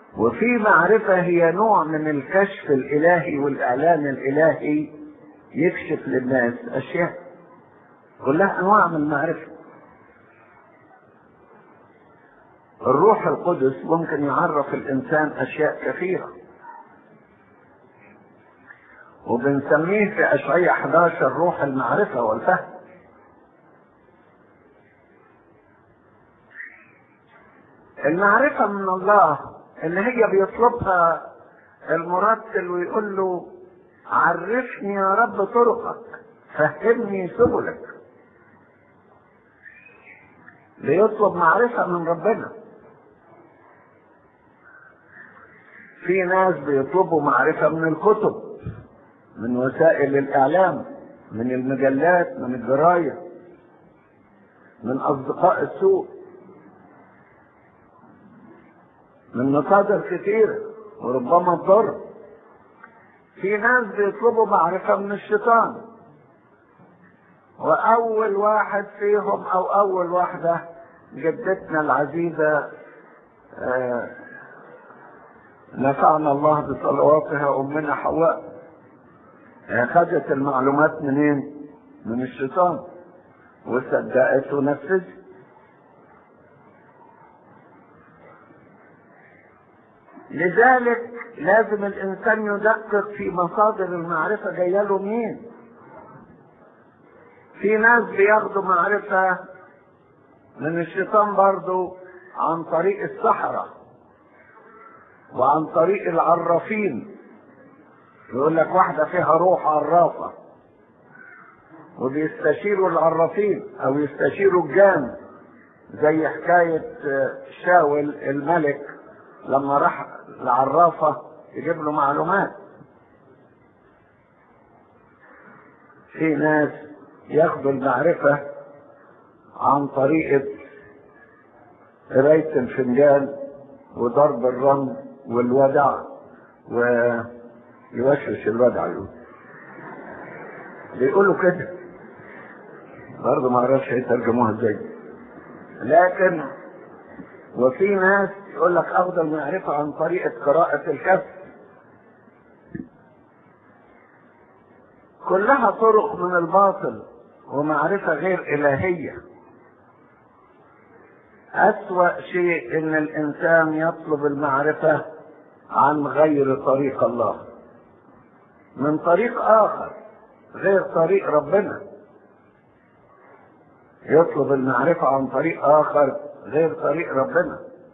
وفي معرفة هي نوع من الكشف الإلهي والإعلان الإلهي يكشف للناس أشياء كلها أنواع من المعرفة الروح القدس ممكن يعرف الإنسان أشياء كثيرة وبنسميه في أشعية 11 روح المعرفة والفهم المعرفة من الله اللي هي بيطلبها المرتل ويقول له عرفني يا رب طرقك فهمني سبلك بيطلب معرفة من ربنا في ناس بيطلبوا معرفة من الكتب من وسائل الإعلام من المجلات من الجرايد من أصدقاء السوق من مصادر كثيرة وربما تضر في ناس بيطلبوا معرفة من الشيطان وأول واحد فيهم أو أول واحدة جدتنا العزيزة آه نفعنا الله بصلواتها أمنا حواء أخذت المعلومات منين؟ من الشيطان وصدقت ونفذت لذلك لازم الإنسان يدقق في مصادر المعرفة جاية له منين في ناس بياخدوا معرفة من الشيطان برضو عن طريق السحرة وعن طريق العرافين يقول لك واحدة فيها روح عرافة وبيستشيروا العرافين او يستشيروا الجان زي حكاية شاول الملك لما راح لعرافة يجيب له معلومات في ناس ياخدوا المعرفة عن طريقة قراية الفنجان وضرب الرمل والودع ويوشوش الودع يقول بيقولوا كده برضه ما اعرفش يترجموها ازاي لكن وفي ناس يقول لك اخذ المعرفة عن طريقة قراءة الكف كلها طرق من الباطل ومعرفة غير إلهية أسوأ شيء إن الإنسان يطلب المعرفة عن غير طريق الله من طريق آخر غير طريق ربنا يطلب المعرفة عن طريق آخر غير طريق ربنا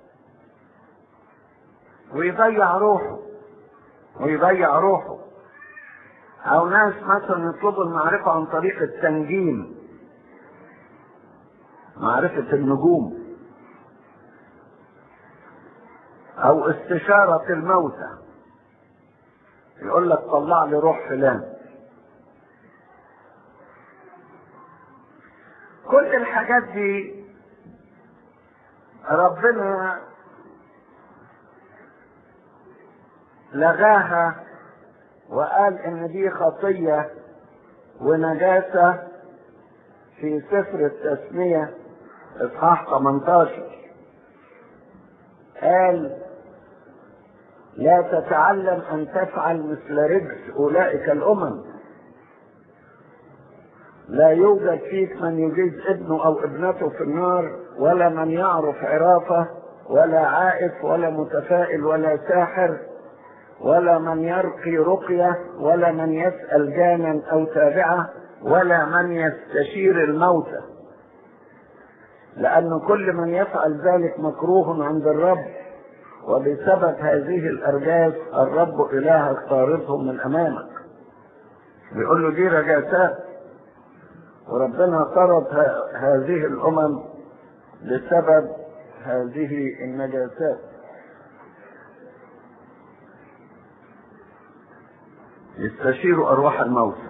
ويضيع روحه ويضيع روحه او ناس مثلا يطلبوا المعرفة عن طريق التنجيم معرفة النجوم او استشارة الموتى يقول لك طلع لي روح فلان كل الحاجات دي ربنا لغاها وقال ان دي خطية ونجاسة في سفر التسمية اصحاح 18 قال لا تتعلم ان تفعل مثل رجس اولئك الامم لا يوجد فيك من يجيز ابنه او ابنته في النار ولا من يعرف عرافة ولا عائف ولا متفائل ولا ساحر ولا من يرقي رقية ولا من يسأل جانا أو تابعة ولا من يستشير الموتى لأن كل من يفعل ذلك مكروه عند الرب وبسبب هذه الأرجاس الرب إلهك طاردهم من أمامك بيقول له دي رجاسات وربنا طرد هذه الأمم بسبب هذه النجاسات يستشيروا أرواح الموتى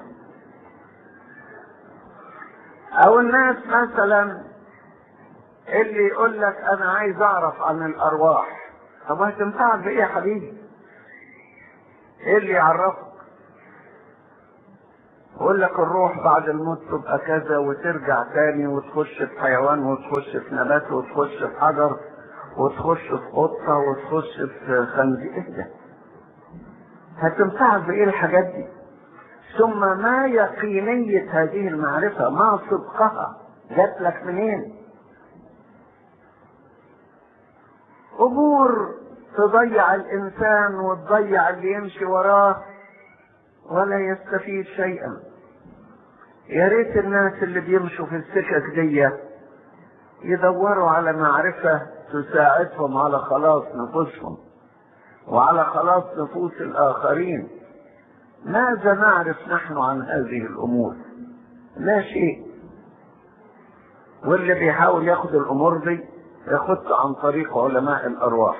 أو الناس مثلا اللي يقول لك أنا عايز أعرف عن الأرواح طب هتنفعك بإيه يا حبيبي؟ إيه اللي يعرفك؟ يقول لك الروح بعد الموت تبقى كذا وترجع تاني وتخش في حيوان وتخش في نبات وتخش في حجر وتخش في قطة وتخش في خنزير ايه ده؟ هتنفعك بإيه الحاجات دي؟ ثم ما يقينية هذه المعرفة ما صدقها جات لك منين؟ أمور تضيع الإنسان وتضيع اللي يمشي وراه ولا يستفيد شيئا يا ريت الناس اللي بيمشوا في السكك دي يدوروا على معرفة تساعدهم على خلاص نفوسهم وعلى خلاص نفوس الآخرين ماذا نعرف نحن عن هذه الأمور لا شيء واللي بيحاول ياخد الأمور دي ياخدها عن طريق علماء الأرواح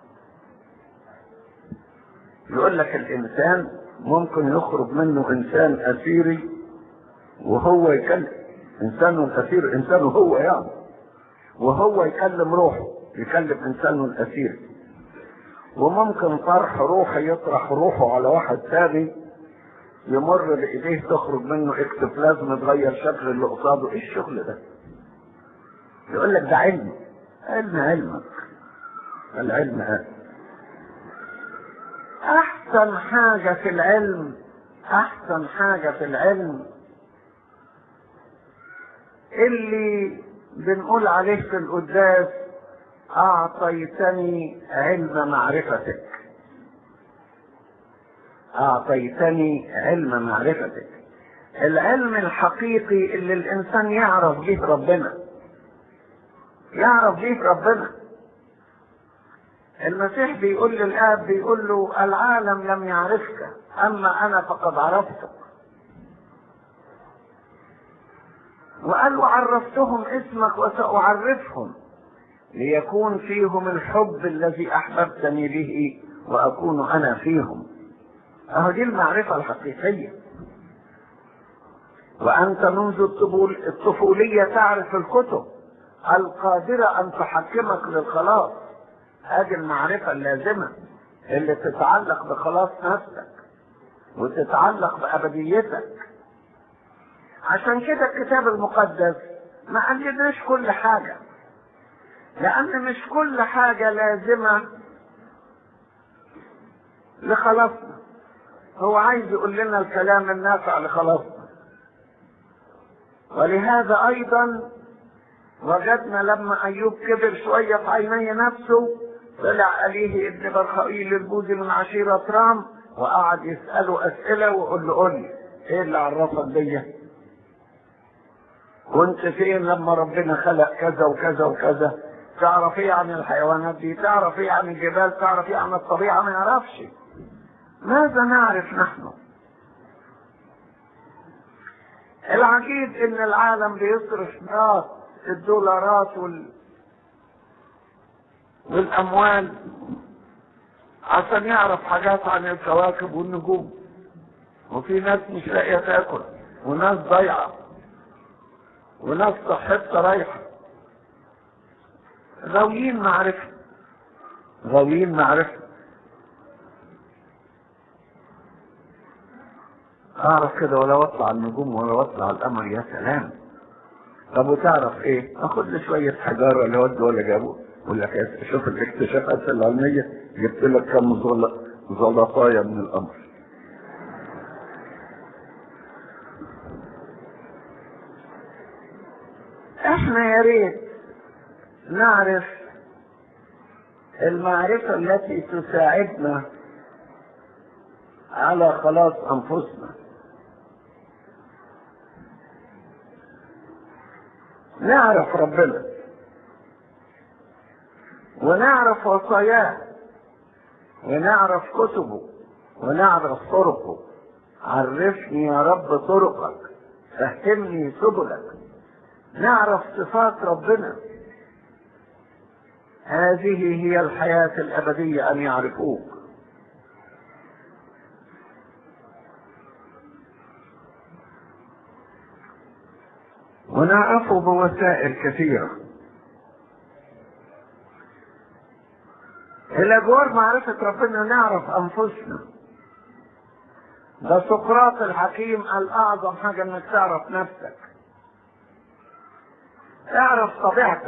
يقول لك الإنسان ممكن يخرج منه إنسان أثيري وهو يكلم إنسان الأثير إنسانه هو يعني وهو يكلم روحه يكلم إنسانه الأثير وممكن طرح روحي يطرح روحه على واحد ثاني يمر بإيديه تخرج منه اكتوبلازم تغير شكل اللي قصاده ايه الشغل ده؟ يقول لك ده علم علم علمك العلم هذا احسن حاجة في العلم احسن حاجة في العلم اللي بنقول عليه في القداس اعطيتني علم معرفتك اعطيتني علم معرفتك العلم الحقيقي اللي الانسان يعرف به ربنا يعرف به ربنا المسيح بيقول للاب بيقول له العالم لم يعرفك اما انا فقد عرفتك وقال له عرفتهم اسمك وساعرفهم ليكون فيهم الحب الذي احببتني به واكون انا فيهم اهو دي المعرفه الحقيقيه وانت منذ الطفول الطفوليه تعرف الكتب القادره ان تحكمك للخلاص هذه المعرفه اللازمه اللي تتعلق بخلاص نفسك وتتعلق بابديتك عشان كده الكتاب المقدس ما قالناش كل حاجه لان مش كل حاجه لازمه لخلاصنا هو عايز يقول لنا الكلام النافع لخلاصنا ولهذا ايضا وجدنا لما ايوب كبر شويه في عيني نفسه طلع اليه ابن برخائيل البوذي من عشيره رام وقعد يساله اسئله ويقول له قول لي ايه اللي عرفك بيا؟ كنت فين لما ربنا خلق كذا وكذا وكذا؟ تعرف ايه عن الحيوانات دي؟ تعرف ايه عن الجبال؟ تعرف ايه عن الطبيعه؟ ما يعرفش. ماذا نعرف نحن؟ العجيب ان العالم بيصرف مئات الدولارات وال والاموال عشان يعرف حاجات عن الكواكب والنجوم وفي ناس مش لاقيه تاكل وناس ضايعه وناس صحتها رايحه غاويين معرفه غاويين معرفه اعرف كده ولا اطلع النجوم ولا اطلع القمر يا سلام طب وتعرف ايه اخد لي شويه حجاره اللي ود ولا جابوا يقول لك يا شوف الاكتشافات العلميه جبت لك كم زل- زلطايه من القمر احنا يا ريت نعرف المعرفه التي تساعدنا على خلاص انفسنا نعرف ربنا ونعرف وصاياه ونعرف كتبه ونعرف طرقه عرفني يا رب طرقك فهمني سبلك نعرف صفات ربنا هذه هي الحياة الأبدية أن يعرفوك ونعرفه بوسائل كثيرة إلى جوار معرفة ربنا نعرف أنفسنا ده سقراط الحكيم قال أعظم حاجة إنك تعرف نفسك اعرف طبيعتك